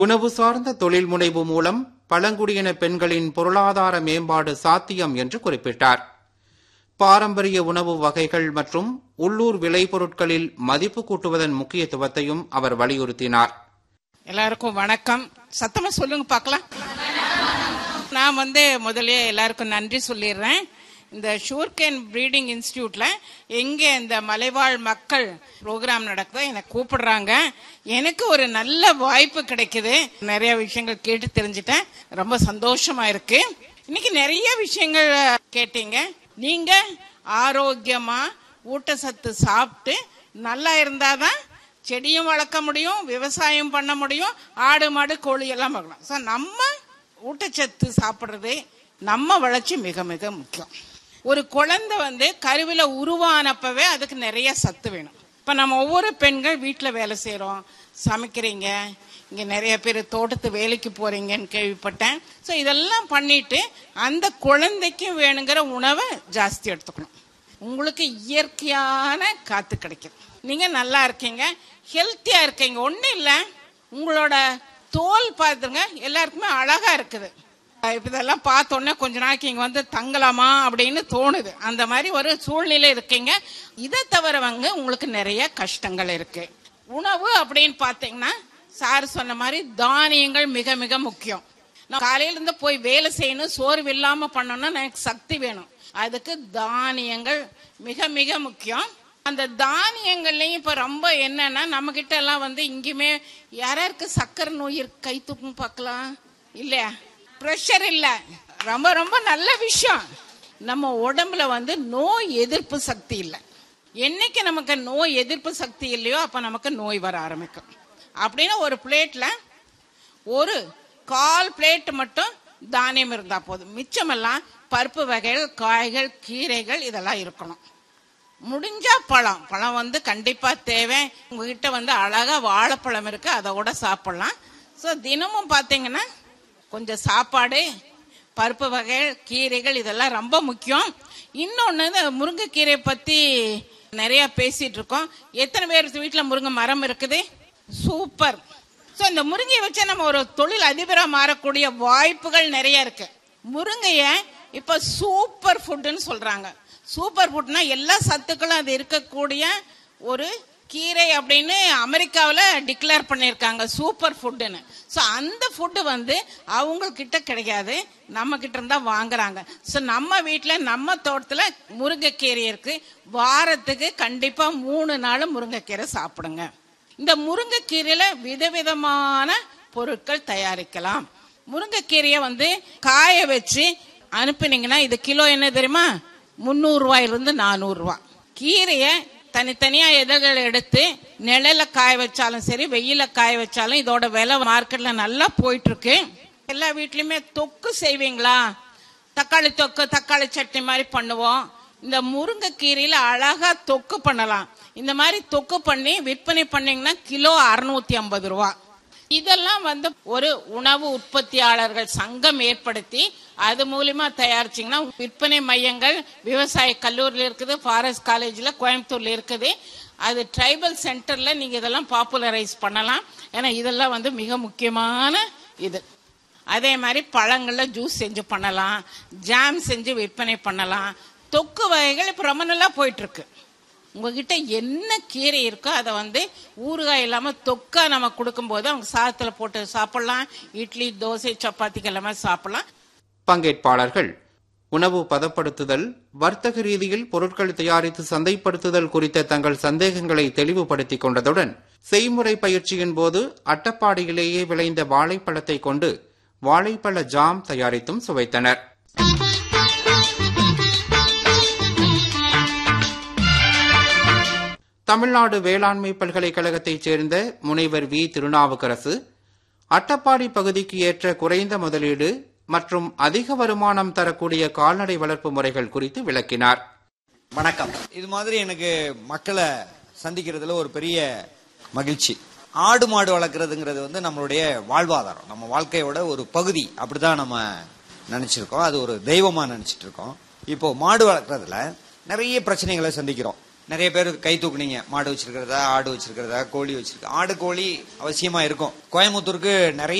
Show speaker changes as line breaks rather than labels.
உணவு சார்ந்த தொழில் முனைவு மூலம் பழங்குடியின பெண்களின் பொருளாதார மேம்பாடு சாத்தியம் என்று குறிப்பிட்டார் பாரம்பரிய உணவு வகைகள் மற்றும் உள்ளூர் விளைபொருட்களில் மதிப்பு கூட்டுவதன் முக்கியத்துவத்தையும் அவர் வலியுறுத்தினார்
எல்லாருக்கும் வணக்கம் சத்தமா சொல்லுங்க பார்க்கலாம் நான் வந்து முதல்ல எல்லாருக்கும் நன்றி சொல்லிடுறேன் இந்த ஷூர்கேன் ப்ரீடிங் இன்ஸ்டியூட்ல எங்க இந்த மலைவாழ் மக்கள் ப்ரோக்ராம் நடக்குதோ என்னை கூப்பிடுறாங்க எனக்கு ஒரு நல்ல வாய்ப்பு கிடைக்குது நிறைய விஷயங்கள் கேட்டு தெரிஞ்சுட்டேன் ரொம்ப சந்தோஷமா இருக்கு இன்னைக்கு நிறைய விஷயங்கள் கேட்டீங்க நீங்க ஆரோக்கியமா ஊட்டச்சத்து சாப்பிட்டு நல்லா இருந்தாதான் செடியும் வளர்க்க முடியும் விவசாயம் பண்ண முடியும் ஆடு மாடு கோழி எல்லாம் பார்க்கலாம் ஸோ நம்ம ஊட்டச்சத்து சாப்பிட்றது நம்ம வளர்ச்சி மிக மிக முக்கியம் ஒரு குழந்தை வந்து கருவில உருவானப்பவே அதுக்கு நிறைய சத்து வேணும் இப்போ நம்ம ஒவ்வொரு பெண்கள் வீட்டில் வேலை செய்கிறோம் சமைக்கிறீங்க இங்கே நிறைய பேர் தோட்டத்து வேலைக்கு போறீங்கன்னு கேள்விப்பட்டேன் ஸோ இதெல்லாம் பண்ணிட்டு அந்த குழந்தைக்கும் வேணுங்கிற உணவை ஜாஸ்தி எடுத்துக்கணும் உங்களுக்கு இயற்கையான காத்து கிடைக்கும் நீங்க நல்லா இருக்கீங்க ஹெல்த்தியா இருக்கீங்க ஒன்றும் இல்லை உங்களோட தோல் பார்த்துங்க எல்லாருக்குமே அழகா இருக்குது இப்ப இதெல்லாம் பார்த்தோன்னே கொஞ்ச நாளைக்கு இங்க வந்து தங்கலாமா அப்படின்னு தோணுது அந்த மாதிரி ஒரு சூழ்நிலை இருக்கீங்க இதை தவிரவங்க உங்களுக்கு நிறைய கஷ்டங்கள் இருக்கு உணவு அப்படின்னு பார்த்தீங்கன்னா சார் சொன்ன மாதிரி தானியங்கள் மிக மிக முக்கியம் நான் காலையில இருந்து போய் வேலை செய்யணும் சோர்வு இல்லாம பண்ணணும்னா எனக்கு சக்தி வேணும் அதுக்கு தானியங்கள் மிக மிக முக்கியம் அந்த தானியங்கள்லயும் இப்ப ரொம்ப என்னன்னா நம்ம கிட்ட எல்லாம் வந்து இங்கேயுமே யாராருக்கு சக்கரை நோய் இருக்கு கை தூக்கும் பார்க்கலாம் இல்லையா ப்ரெஷர் இல்ல ரொம்ப ரொம்ப நல்ல விஷயம் நம்ம உடம்புல வந்து நோய் எதிர்ப்பு சக்தி இல்லை என்னைக்கு நமக்கு நோய் எதிர்ப்பு சக்தி இல்லையோ அப்ப நமக்கு நோய் வர ஆரம்பிக்கும் அப்படின்னா ஒரு பிளேட்ல ஒரு கால் பிளேட் மட்டும் தானியம் இருந்தா போதும் மிச்சமெல்லாம் பருப்பு வகைகள் காய்கள் கீரைகள் இதெல்லாம் இருக்கணும் முடிஞ்சா பழம் பழம் வந்து கண்டிப்பா தேவை உங்ககிட்ட வந்து அழகா வாழைப்பழம் இருக்கு அதை கூட சாப்பிடலாம் ஸோ தினமும் பார்த்தீங்கன்னா கொஞ்சம் சாப்பாடு பருப்பு வகைகள் கீரைகள் இதெல்லாம் ரொம்ப முக்கியம் இன்னொன்று இந்த முருங்கைக்கீரை பற்றி நிறைய பேசிட்டு இருக்கோம் எத்தனை பேர் வீட்டில் முருங்கை மரம் இருக்குது சூப்பர் ஸோ இந்த முருங்கையை வச்சு நம்ம ஒரு தொழில் அதிபராக மாறக்கூடிய வாய்ப்புகள் நிறைய இருக்கு முருங்கைய இப்போ சூப்பர் ஃபுட்டுன்னு சொல்றாங்க சூப்பர் ஃபுட்னா எல்லா சத்துக்களும் அது இருக்கக்கூடிய ஒரு கீரை அப்படின்னு அமெரிக்காவில் டிக்ளேர் பண்ணியிருக்காங்க சூப்பர் ஃபுட்டுன்னு ஸோ அந்த ஃபுட்டு வந்து அவங்கக்கிட்ட கிடைக்காது நம்ம கிட்ட இருந்தா வாங்குறாங்க ஸோ நம்ம வீட்டில் நம்ம தோட்டத்தில் முருங்கைக்கீரை இருக்கு வாரத்துக்கு கண்டிப்பாக மூணு நாள் முருங்கைக்கீரை சாப்பிடுங்க இந்த முருங்கைக்கீரையில விதவிதமான பொருட்கள் தயாரிக்கலாம் முருங்கைக்கீரையை வந்து காய வச்சு அனுப்புனீங்கன்னா இது கிலோ என்ன தெரியுமா முந்நூறு ரூபாயிலிருந்து நானூறு ரூபாய் கீரையை தனித்தனியா எதழ்களை எடுத்து நிழல காய வச்சாலும் சரி வெயில காய வச்சாலும் இதோட விலை மார்க்கெட்ல நல்லா போயிட்டு இருக்கு எல்லா வீட்லயுமே தொக்கு செய்வீங்களா தக்காளி தொக்கு தக்காளி சட்னி மாதிரி பண்ணுவோம் இந்த முருங்கைக்கீரையில அழகா தொக்கு பண்ணலாம் இந்த மாதிரி தொக்கு பண்ணி விற்பனை பண்ணீங்கன்னா கிலோ அறுநூத்தி ஐம்பது ரூபா இதெல்லாம் வந்து ஒரு உணவு உற்பத்தியாளர்கள் சங்கம் ஏற்படுத்தி அது மூலியமா தயாரிச்சிங்கன்னா விற்பனை மையங்கள் விவசாய கல்லூரியில் இருக்குது ஃபாரஸ்ட் காலேஜில் கோயம்புத்தூர்ல இருக்குது அது ட்ரைபல் சென்டர்ல நீங்க இதெல்லாம் பாப்புலரைஸ் பண்ணலாம் ஏன்னா இதெல்லாம் வந்து மிக முக்கியமான இது அதே மாதிரி பழங்கள்ல ஜூஸ் செஞ்சு பண்ணலாம் ஜாம் செஞ்சு விற்பனை பண்ணலாம் தொக்கு வகைகள் இப்போ ரொம்ப நல்லா போயிட்டு இருக்கு உங்ககிட்ட என்ன கீரை இருக்கோ அதை வந்து ஊறுகாய் இல்லாமல் தொக்கா நம்ம கொடுக்கும்போது அவங்க சாதத்தில் போட்டு சாப்பிடலாம் இட்லி தோசை சப்பாத்திக்கு எல்லாமே சாப்பிடலாம்
பங்கேற்பாளர்கள் உணவு பதப்படுத்துதல் வர்த்தக ரீதியில் பொருட்கள் தயாரித்து சந்தைப்படுத்துதல் குறித்த தங்கள் சந்தேகங்களை தெளிவுபடுத்திக் கொண்டதுடன் செய்முறை பயிற்சியின் போது அட்டப்பாடியிலேயே விளைந்த வாழைப்பழத்தை கொண்டு வாழைப்பழ ஜாம் தயாரித்தும் சுவைத்தனர் தமிழ்நாடு வேளாண்மை பல்கலைக்கழகத்தைச் சேர்ந்த முனைவர் வி திருநாவுக்கரசு அட்டப்பாடி பகுதிக்கு ஏற்ற குறைந்த முதலீடு மற்றும் அதிக வருமானம் தரக்கூடிய கால்நடை வளர்ப்பு முறைகள் குறித்து விளக்கினார்
வணக்கம் இது மாதிரி எனக்கு மக்களை சந்திக்கிறதுல ஒரு பெரிய மகிழ்ச்சி ஆடு மாடு வளர்க்குறதுங்கிறது வந்து நம்மளுடைய வாழ்வாதாரம் நம்ம வாழ்க்கையோட ஒரு பகுதி அப்படிதான் நம்ம நினைச்சிருக்கோம் அது ஒரு தெய்வமா நினைச்சிட்டு இருக்கோம் இப்போ மாடு வளர்க்குறதுல நிறைய பிரச்சனைகளை சந்திக்கிறோம் நிறைய பேர் கை தூக்குனீங்க மாடு வச்சிருக்கிறதா ஆடு வச்சிருக்கிறதா கோழி வச்சிருக்க ஆடு கோழி அவசியமா இருக்கும் கோயம்புத்தூருக்கு நிறைய